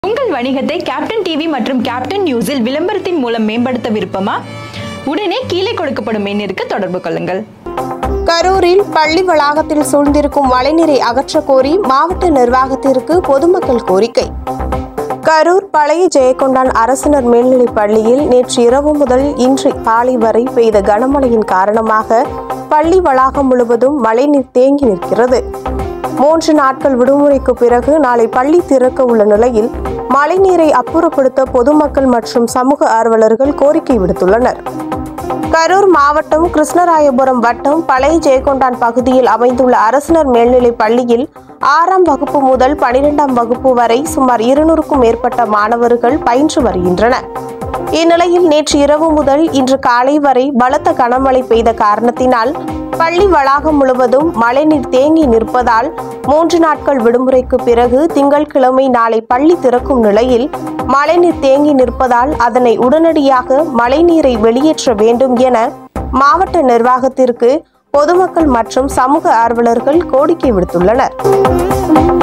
உங்கள் வணிகத்தை captain TV மற்றும் கேப்டன் நியூஸில் விளம்பரத்தின் மூலம் மேம்படுத்த விருப்பமா உடனே கீழே கொடுக்கப்படும் எண்ணிற்கு தொடர்பு கொள்ளுங்கள் கரூரில் பள்ளி வளாகத்தில் சூழ்ந்திருக்கும் மழைநீரை அகற்றக் கோரி மாவட்ட நிர்வாகத்திற்கு பொதுமக்கள் கோரிக்கை கரூர் பழைய ஜெயக்கொண்டான் அரசினர் மேல்நிலைப் பள்ளியில் நேற்று இரவு முதல் இன்று காலை வரை பெய்த கனமழையின் காரணமாக பள்ளி வளாகம் முழுவதும் மழைநீர் தேங்கி நிற்கிறது மூன்று நாட்கள் விடுமுறைக்கு பிறகு நாளை பள்ளி திறக்க உள்ள நிலையில் மழைநீரை அப்புறப்படுத்த பொதுமக்கள் மற்றும் சமூக ஆர்வலர்கள் கோரிக்கை விடுத்துள்ளனர் கரூர் மாவட்டம் கிருஷ்ணராயபுரம் வட்டம் பழைய ஜெயக்கொண்டான் பகுதியில் அமைந்துள்ள அரசினர் மேல்நிலைப் பள்ளியில் ஆறாம் வகுப்பு முதல் பனிரெண்டாம் வகுப்பு வரை சுமார் இருநூறுக்கும் மேற்பட்ட மாணவர்கள் பயின்று வருகின்றனர் இந்நிலையில் நேற்று இரவு முதல் இன்று காலை வரை பலத்த கனமழை பெய்த காரணத்தினால் பள்ளி வளாகம் முழுவதும் மழைநீர் தேங்கி நிற்பதால் மூன்று நாட்கள் விடுமுறைக்கு பிறகு திங்கட்கிழமை நாளை பள்ளி திறக்கும் நிலையில் மழைநீர் தேங்கி நிற்பதால் அதனை உடனடியாக மழைநீரை வெளியேற்ற வேண்டும் என மாவட்ட நிர்வாகத்திற்கு பொதுமக்கள் மற்றும் சமூக ஆர்வலர்கள் கோரிக்கை விடுத்துள்ளனர்